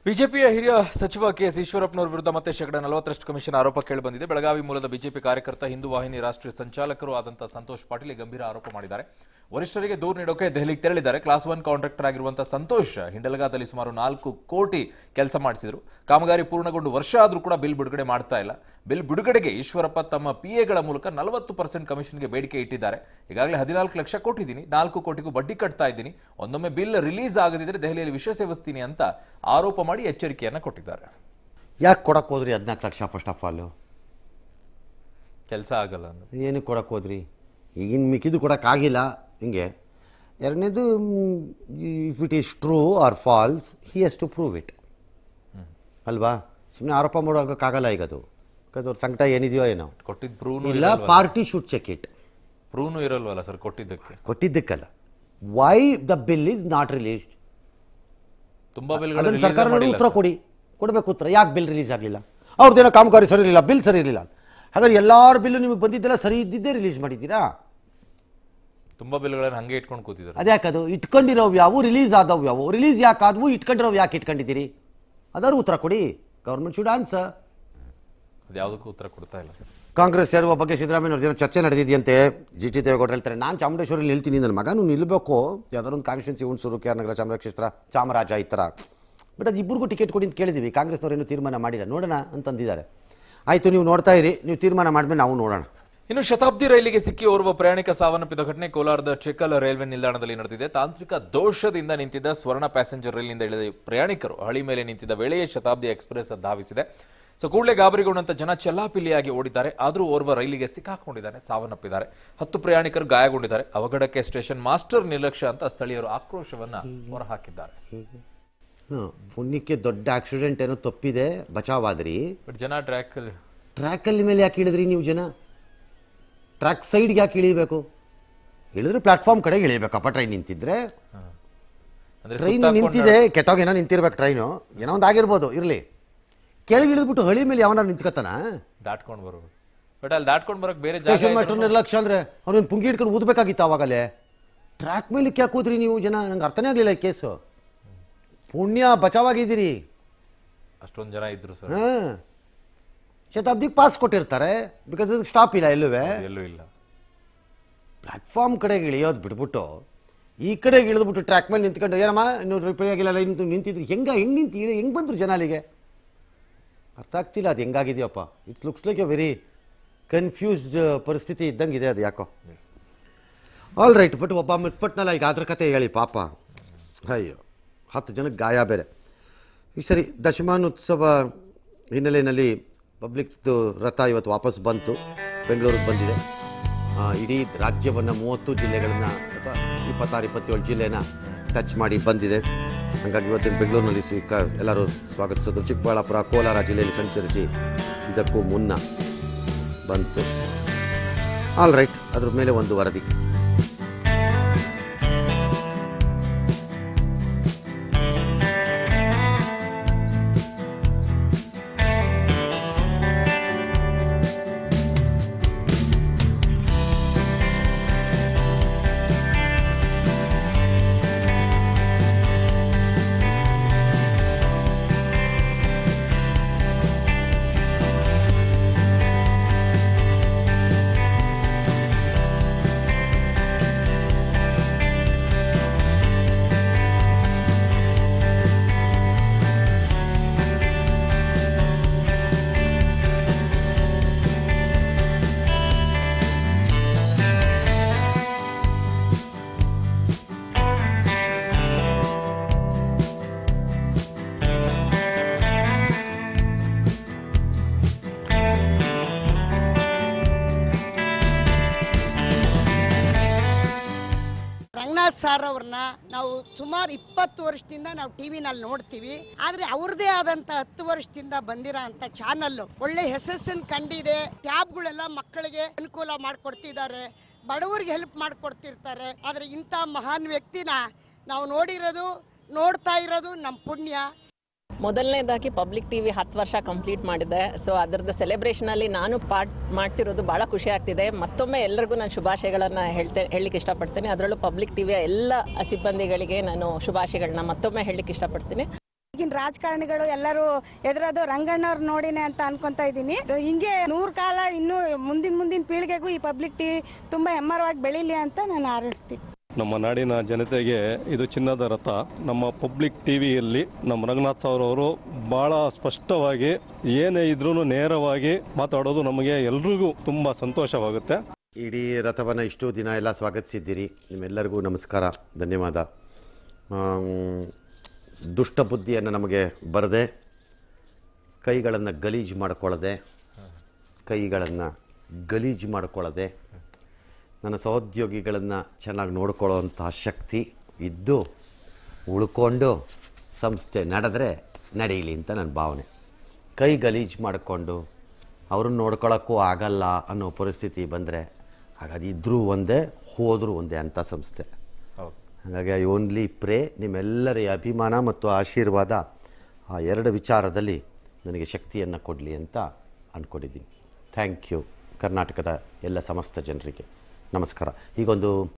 ಬಿಜೆಪಿಯ ಹಿರಿಯ ಸಚಿವ ಕೆ ಎಸ್ ಈಶ್ವರಪ್ಪನವರ ವಿರುದ್ಧ ಮತ್ತೆ ಶೇಕಡ ನಲವತ್ತರಷ್ಟು ಕಮಿಷನ್ ಆರೋಪ ಕೇಳಿಬಂದಿದೆ ಬೆಳಗಾವಿ ಮೂಲದ ಬಿಜೆಪಿ ಕಾರ್ಯಕರ್ತ ಹಿಂದೂ ವಾಹಿನಿ ರಾಷ್ಟ್ರೀಯ ಸಂಚಾಲಕರು ಆದಂತಹ ಸಂತೋಷ್ ಪಾಟೀಲ್ ಗಂಭೀರ ಆರೋಪ ಮಾಡಿದ್ದಾರೆ ವರಿಷ್ಠರಿಗೆ ದೂರು ನೀಡೋಕೆ ದೆಹಲಿಗೆ ತೆರಳಿದ್ದಾರೆ ಕ್ಲಾಸ್ ಒನ್ ಕಾಂಟ್ರಾಕ್ಟರ್ ಆಗಿರುವಂತಹ ಸಂತೋಷ್ ಹಿಂಡಲಗಾದಲ್ಲಿ ಸುಮಾರು ನಾಲ್ಕು ಕೋಟಿ ಕೆಲಸ ಮಾಡಿಸಿದ್ರು ಕಾಮಗಾರಿ ಪೂರ್ಣಗೊಂಡು ವರ್ಷ ಆದರೂ ಕೂಡ ಬಿಲ್ ಬಿಡುಗಡೆ ಮಾಡ್ತಾ ಇಲ್ಲ ಬಿಲ್ ಬಿಡುಗಡೆಗೆ ಈಶ್ವರಪ್ಪ ತಮ್ಮ ಪಿಎಗಳ ಮೂಲಕ ನಲವತ್ತು ಪರ್ಸೆಂಟ್ ಕಮಿಷನ್ಗೆ ಬೇಡಿಕೆ ಇಟ್ಟಿದ್ದಾರೆ ಈಗಾಗಲೇ ಹದಿನಾಲ್ಕು ಲಕ್ಷ ಕೊಟ್ಟಿದ್ದೀನಿ ನಾಲ್ಕು ಕೋಟಿಗೂ ಬಡ್ಡಿ ಕಟ್ತಾ ಇದ್ದೀನಿ ಒಂದೊಮ್ಮೆ ಬಿಲ್ ರಿಲೀಸ್ ಆಗದಿದ್ರೆ ದೆಹಲಿಯಲ್ಲಿ ವಿಷ ಸೇವಿಸ್ತೀನಿ ಅಂತ ಆರೋಪ ಮಾಡಿ ಎಚ್ಚರಿಕೆಯನ್ನ ಕೊಟ್ಟಿದ್ದಾರೆ ಯಾಕೆ ಕೊಡಕ್ಕೆ ಹೋದ್ರಿ ಹದಿನಾಲ್ಕು ಲಕ್ಷ ಫಸ್ಟ್ ಆಫ್ ಆಲು ಕೆಲಸ ಆಗಲ್ಲ ಅಂದ್ರೆ ಏನಕ್ಕೆ ಕೊಡಕ್ಕೆ ಹೋದ್ರಿ ಈಗಿನ ಮಿಕ್ಕಿದ್ದು ಕೊಡೋಕ್ಕಾಗಿಲ್ಲ ಹಿಂಗೆ ಎರಡನೇದು if it is true or false he has to prove it ಅಲ್ವಾ ಸುಮ್ಮನೆ ಆರೋಪ ಮಾಡೋಕ್ಕಾಗಲ್ಲ ಈಗ ಅದು ಬಿಕಾಸ್ ಅವ್ರ ಸಂಕಟ ಏನಿದೆಯೋ ಏನೋ ಕೊಟ್ಟಿದ್ ಪ್ರೂನು ಇಲ್ಲ ಪಾರ್ಟಿ ಶುಡ್ ಚೆಕ್ ಇಟ್ ಪ್ರೂನು ಇರಲ್ವಲ್ಲ ಸರ್ ಕೊಟ್ಟಿದ್ದಕ್ಕೆ ಕೊಟ್ಟಿದ್ದಕ್ಕಲ್ಲ why the bill is not released ತುಂಬಾ ಬಿಲ್ಗಳು ಅದನ್ನು release ಸರ್ಕಾರ ಮಾಡಿಲ್ಲ ಉತ್ತರ ಕೊಡಿ ಕೊಡಬೇಕು ಉತ್ತರ ಯಾಕೆ ಬಿಲ್ ರಿಲೀಸ್ ಆಗಲಿಲ್ಲ ಅವ್ರದ್ದೇನೋ ಕಾಮಗಾರಿ ಸರಿ ಇರಲಿಲ್ಲ ಬಿಲ್ ಸರಿ ಇರಲಿಲ್ಲ ಹಾಗಾದ್ರೆ ಎಲ್ಲರ ಬಿಲ್ಲು ನಿಮಗೆ ಬಂದಿದ್ದೆಲ್ಲ ಸರಿ ಇದ್ದಿದ್ದೇ ರಿಲೀಸ್ ಮಾಡಿದ್ದೀರಾ ತುಂಬಾ ಬಿಲ್ಗಳನ್ನ ಹಂಗೆ ಇಟ್ಕೊಂಡು ಕೂತಿದ್ದಾರೆ ಅದ್ಯಾಕದು ಇಟ್ಕೊಂಡಿರೋವು ಯಾವು ರಿಲೀಸ್ ಆದವು ಯಾವು ರಿಲೀಸ್ ಯಾಕೆ ಆದವು ಇಟ್ಕೊಂಡಿರೋವು ಯಾಕೆ ಇಟ್ಕೊಂಡಿದ್ದೀರಿ ಅದಾದ್ರು ಉತ್ತರ ಕೊಡಿ ಗೌರ್ಮೆಂಟ್ ಶುಡ್ ಆನ್ಸರ್ ಅದ್ಯಾವುದಕ್ಕೂ ಉತ್ತರ ಕೊಡ್ತಾ ಇಲ್ಲ ಸರ್ ಕಾಂಗ್ರೆಸ್ ಸೇರುವ ಬಗ್ಗೆ ಸಿದ್ದರಾಮಯ್ಯ ಅವ್ರದ್ದೇನೋ ಚರ್ಚೆ ನಡೆದಿದೆಯಂತೆ ಜಿ ಟಿ ದೇವೇಗೌಡರು ಹೇಳ್ತಾರೆ ನಾನು ಚಾಮುಂಡೇಶ್ವರಿ ನಿಲ್ತೀನಿ ನನ್ನ ಮಗ ನೀವು ನಿಲ್ಲಬೇಕು ಯಾವ್ದಾದ್ರು ಒಂದು constituency Hunsur K R Nagar Chamarajeshwara Chamaraja ಈ ಥರ ಬಟ್ ಅದು ಇಬ್ಬರಿಗೂ ಟಿಕೆಟ್ ಕೊಡಿ ಅಂತ ಕೇಳಿದ್ದೀವಿ ಕಾಂಗ್ರೆಸ್ನವ್ರು ಏನೂ ತೀರ್ಮಾನ ಮಾಡಿಲ್ಲ ನೋಡೋಣ ಅಂತಂದಿದ್ದಾರೆ ಆಯಿತು ನೀವು ನೋಡ್ತಾ ಇರಿ ನೀವು ತೀರ್ಮಾನ ಮಾಡಿದ್ಮೇಲೆ ನಾವು ನೋಡೋಣ ಇನ್ನು ಶತಾಬ್ದಿ ರೈಲಿಗೆ ಸಿಕ್ಕಿ ಓರ್ವ ಪ್ರಯಾಣಿಕ ಸಾವನ್ನಪ್ಪಿದ ಘಟನೆ ಕೋಲಾರದ ಚೆಕ್ಕಲ್ ರೈಲ್ವೆ ನಿಲ್ದಾಣದಲ್ಲಿ ನಡೆದಿದೆ ತಾಂತ್ರಿಕ ದೋಷದಿಂದ ನಿಂತಿದ್ದ ಸ್ವರ್ಣ ಪ್ಯಾಸೆಂಜರ್ ರೈಲಿನಿಂದ ಇಳಿದ ಪ್ರಯಾಣಿಕರು ಹಳಿ ಮೇಲೆ ನಿಂತಿದ್ದ ವೇಳೆಯೇ ಶತಾಬ್ದಿ ಎಕ್ಸ್ಪ್ರೆಸ್ ಧಾವಿಸಿದೆ ಸೊ ಕೂಡಲೇ ಗಾಬರಿಗೊಂಡಂತ ಜನ ಚೆಲ್ಲಾಪಿಲ್ಲಿಯಾಗಿ ಓಡಿದ್ದಾರೆ ಆದರೂ ಓರ್ವ ರೈಲಿಗೆ ಸಿಕ್ಕಾಕೊಂಡಿದ್ದಾನೆ ಸಾವನ್ನಪ್ಪಿದ್ದಾರೆ ಹತ್ತು ಪ್ರಯಾಣಿಕರು ಗಾಯಗೊಂಡಿದ್ದಾರೆ ಅವಘಡಕ್ಕೆ ಸ್ಟೇಷನ್ ಮಾಸ್ಟರ್ ನಿರ್ಲಕ್ಷ್ಯ ಅಂತ ಸ್ಥಳೀಯರು ಆಕ್ರೋಶವನ್ನ ಹೊರಹಾಕಿದ್ದಾರೆ ಹ್ಞೂ ಪುಣ್ಯಕ್ಕೆ ದೊಡ್ಡ ಆಕ್ಸಿಡೆಂಟ್ ಏನೋ ತಪ್ಪಿದೆ ಬಚಾವಾದ್ರಿ ಬಟ್ ಜನ ಟ್ರ್ಯಾಕ್ ಟ್ರ್ಯಾಕಲ್ಲಿ ಮೇಲೆ ಯಾಕೆ ಇಳಿದ್ರಿ ನೀವು ಜನ ಟ್ರ್ಯಾಕ್ ಸೈಡ್ಗೆ ಯಾಕೆ ಇಳಿಬೇಕು ಇಳಿದ್ರೆ ಪ್ಲಾಟ್ಫಾರ್ಮ್ ಕಡೆಗೆ ಇಳಿಬೇಕಪ್ಪ ಟ್ರೈನ್ ನಿಂತಿದ್ರೆ ಅಂದ್ರೆ ಟ್ರೈನ್ ಸುತ್ತಾಕೊಂಡು ನಿಂತಿದೆ ಕೆಟ್ಟೋಗೇನೋ ನಿಂತಿರ್ಬೇಕು ಟ್ರೈನು ಏನೋ ಒಂದು ಆಗಿರ್ಬೋದು ಇರಲಿ ಕೆಳಗೆ ಇಳಿದ್ಬಿಟ್ಟು ಹಳಿ ಮೇಲೆ ಯಾವನ ನಿಂತ್ಕೊತಾನ ದಾಟ್ಕೊಂಡು ಬರ್ಬೇಕು ಬಟ್ ಅಲ್ಲಿ ದಾಟ್ಕೊಂಡು ಬರಕ್ ಬೇರೆ ಜಾಗ ಸ್ಟೇಷನ್ ಮಾಸ್ಟರ್ ಇದ್ರೂ- ನಿರ್ಲಕ್ಷ್ಯ ಅಂದರೆ ಅವ್ರನ್ನ ಪುಂಗಿ ಹಿಡ್ಕೊಂಡು ಊದಬೇಕಾಗಿತ್ತು ಅವಾಗಲೇ ಟ್ರ್ಯಾಕ್ ಮೇಲೆ ಯಾಕೆ ಕೂತ್ರಿ ನೀವು ಜನ ನಂಗೆ ಅರ್ಥನೇ ಆಗಲಿಲ್ಲ ಈ ಕೇಸು ಪುಣ್ಯ ಬಚಾವಾಗಿದ್ದೀರಿ ಅಷ್ಟೊಂದು ಜನ ಇದ್ರು ಸರ್ ಹಾಂ ಶತಾಬ್ದಿಗೆ ಪಾಸ್ ಕೊಟ್ಟಿರ್ತಾರೆ ಬಿಕಾಸ್ ಅದಕ್ಕೆ ಸ್ಟಾಪ್ ಇಲ್ಲ ಎಲ್ಲೂ ಎಲ್ಲೂ ಇಲ್ಲ ಪ್ಲಾಟ್ಫಾರ್ಮ್ ಕಡೆಗೆ ಇಳಿಯೋದು ಬಿಟ್ಬಿಟ್ಟು ಈ ಕಡೆಗೆ ಇಳಿದ್ಬಿಟ್ಟು ಟ್ರ್ಯಾಕ್ ಮೇಲೆ ನಿಂತ್ಕೊಂಡು ಏನಮ್ಮ ಇನ್ನೂರು ರಿಪೇರಿ ಆಗಿಲ್ಲ ನಿಂತು ನಿಂತಿದ್ರು ಹೆಂಗೆ ಹೆಂಗೆ ನಿಂತು ಇಳಿ ಹೆಂಗೆ ಬಂದರು ಜನ ಅಲ್ಲಿಗೆ ಅರ್ಥ ಆಗ್ತಿಲ್ಲ ಅದು ಹೆಂಗಾಗಿದೆಯಪ್ಪ it's looks like a very confused ಪರಿಸ್ಥಿತಿ ಇದ್ದಂಗೆ ಇದೆ ಅದು ಯಾಕೋ ಆಲ್ ರೈಟ್ ಬಟ್ ಒಬ್ಬ ಮಿಟ್ಪಟ್ನಲ್ಲ ಈಗ ಅದ್ರ ಕತೆ ಹೇಳಿ ಪಾಪ ಅಯ್ಯೋ ಹತ್ತು ಜನಕ್ಕೆ ಗಾಯ ಬೇರೆ ಈ ಸರಿ ದಶಮಾನೋತ್ಸವ ಹಿನ್ನೆಲೆಯಲ್ಲಿ ಪಬ್ಲಿಕ್ದು ರಥ ಇವತ್ತು ವಾಪಸ್ ಬಂತು ಬೆಂಗಳೂರಿಗೆ ಬಂದಿದೆ ಆ, ಇಡೀ ರಾಜ್ಯವನ್ನು ಮೂವತ್ತು ಜಿಲ್ಲೆಗಳನ್ನು ಅಥವಾ ಇಪ್ಪತ್ತಾರು ಇಪ್ಪತ್ತೇಳು ಜಿಲ್ಲೆನ ಟಚ್ ಮಾಡಿ ಬಂದಿದೆ ಹಾಗಾಗಿ ಇವತ್ತಿನ ಬೆಂಗಳೂರಿನಲ್ಲಿ ಸ್ವೀಕ ಎಲ್ಲರೂ ಸ್ವಾಗತಿಸಿದ್ರು ಚಿಕ್ಕಬಳ್ಳಾಪುರ ಕೋಲಾರ ಜಿಲ್ಲೆಯಲ್ಲಿ ಸಂಚರಿಸಿ ಇದಕ್ಕೂ ಮುನ್ನ ಬಂತು ಆಲ್ ರೈಟ್ ಅದ್ರ ಮೇಲೆ ಒಂದು ವರದಿ ರಂಗನಾಥ್ ಸರ್ ಅವ್ರನ್ನ ನಾವು ಸುಮಾರು ಇಪ್ಪತ್ತು ವರ್ಷದಿಂದ ನಾವು ಟಿವಿನಲ್ಲಿ ನೋಡ್ತೀವಿ ಆದ್ರೆ ಅವ್ರದೇ ಆದಂತ ಹತ್ತು ವರ್ಷದಿಂದ ಬಂದಿರೋ ಅಂತ ಚಾನಲ್ ಒಳ್ಳೆ ಯಶಸ್ಸನ್ನು ಕಂಡಿದೆ ಟ್ಯಾಬ್ಗಳೆಲ್ಲ ಮಕ್ಕಳಿಗೆ ಅನುಕೂಲ ಮಾಡಿಕೊಡ್ತಿದ್ದಾರೆ ಬಡವರಿಗೆ ಹೆಲ್ಪ್ ಮಾಡಿಕೊಡ್ತಿರ್ತಾರೆ ಆದ್ರೆ ಇಂಥ ಮಹಾನ್ ವ್ಯಕ್ತಿನ ನಾವು ನೋಡಿರೋದು ನೋಡ್ತಾ ಇರೋದು ನಮ್ಮ ಪುಣ್ಯ ಮೊದಲನೇದಾಗಿ ಪಬ್ಲಿಕ್ ಟಿವಿ ಹತ್ತು ವರ್ಷ ಕಂಪ್ಲೀಟ್ ಮಾಡಿದೆ ಸೊ ಅದರದ್ದು ಸೆಲೆಬ್ರೇಷನಲ್ಲಿ ನಾನು ಪಾರ್ಟ್ ಮಾಡ್ತಿರೋದು ಭಾಳ ಖುಷಿ ಆಗ್ತಿದೆ ಮತ್ತೊಮ್ಮೆ ಎಲ್ಲರಿಗೂ ನಾನು ಶುಭಾಶಯಗಳನ್ನು ಹೇಳ್ತೇ ಹೇಳಲಿಕ್ಕೆ ಇಷ್ಟಪಡ್ತೇನೆ ಅದರಲ್ಲೂ ಪಬ್ಲಿಕ್ ಟಿವಿಯ ಎಲ್ಲ ಸಿಬ್ಬಂದಿಗಳಿಗೆ ನಾನು ಶುಭಾಶಯಗಳನ್ನ ಮತ್ತೊಮ್ಮೆ ಹೇಳಲಿಕ್ಕೆ ಇಷ್ಟಪಡ್ತೀನಿ ಈಗಿನ ರಾಜಕಾರಣಿಗಳು ಎಲ್ಲರೂ ಎದುರೋದು ರಂಗಣ್ಣವ್ರು ನೋಡಿನೇ ಅಂತ ಅನ್ಕೊಂತ ಇದ್ದೀನಿ ಹಿಂಗೆ ನೂರ್ ಕಾಲ ಇನ್ನು ಮುಂದಿನ ಮುಂದಿನ ಪೀಳಿಗೆಗೂ ಈ ಪಬ್ಲಿಕ್ ಟಿವಿ ತುಂಬಾ ಹೆಮ್ಮರವಾಗಿ ಬೆಳೀಲಿ ಅಂತ ನಾನು ಹಾರೈಸ್ತೀನಿ ನಮ್ಮ ನಾಡಿನ ಜನತೆಗೆ ಇದು ಚಿನ್ನದ ರಥ ನಮ್ಮ ಪಬ್ಲಿಕ್ ಟಿವಿಯಲ್ಲಿ ನಮ್ಮ ರಂಗನಾಥ್ ಸರ್ ಅವರು ಭಾಳ ಸ್ಪಷ್ಟವಾಗಿ ಏನೇ ಇದ್ರೂ ನೇರವಾಗಿ ಮಾತಾಡೋದು ನಮಗೆ ಎಲ್ರಿಗೂ ತುಂಬ ಸಂತೋಷವಾಗುತ್ತೆ ಇಡೀ ರಥವನ್ನು ಇಷ್ಟು ದಿನ ಎಲ್ಲ ಸ್ವಾಗತಿಸಿದ್ದೀರಿ ನಿಮ್ಮೆಲ್ಲರಿಗೂ ನಮಸ್ಕಾರ ಧನ್ಯವಾದ ಆಮ್, ದುಷ್ಟ ಬುದ್ಧಿಯನ್ನು ನಮಗೆ ಬರದೆ ಕೈಗಳನ್ನು ಗಲೀಜು ಮಾಡ್ಕೊಳ್ಳದೆ ಕೈಗಳನ್ನು ಗಲೀಜು ಮಾಡ್ಕೊಳ್ಳದೆ ನನ್ನ ಸಹೋದ್ಯೋಗಿಗಳನ್ನು ಚೆನ್ನಾಗಿ ನೋಡ್ಕೊಳ್ಳೋವಂತಹ ಶಕ್ತಿ ಇದ್ದು ಉಳ್ಕೊಂಡು ಸಂಸ್ಥೆ ನಡೆದ್ರೆ ನಡೆಯಲಿ ಅಂತ ನನ್ನ ಭಾವನೆ ಕೈ ಗಲೀಜು ಮಾಡಿಕೊಂಡು ಅವ್ರನ್ನ ನೋಡ್ಕೊಳ್ಳೋಕ್ಕೂ ಆಗಲ್ಲ ಅನ್ನೋ ಪರಿಸ್ಥಿತಿ ಬಂದರೆ ಹಾಗಾಗಿ ಇದ್ರೂ ಒಂದೇ ಹೋದರೂ ಒಂದೇ ಅಂಥ ಸಂಸ್ಥೆ ಹೌದು ಹಾಗಾಗಿ ಐ ಓನ್ಲಿ ಪ್ರೇ ನಿಮ್ಮೆಲ್ಲರ ಈ ಅಭಿಮಾನ ಮತ್ತು ಆಶೀರ್ವಾದ ಆ ಎರಡು ವಿಚಾರದಲ್ಲಿ ನನಗೆ ಶಕ್ತಿಯನ್ನು ಕೊಡಲಿ ಅಂತ ಅಂದ್ಕೊಂಡಿದ್ದೀನಿ ಥ್ಯಾಂಕ್ ಯು ಕರ್ನಾಟಕದ ಎಲ್ಲ ಸಮಸ್ತ ಜನರಿಗೆ ನಮಸ್ಕಾರ ಈಗೊಂದು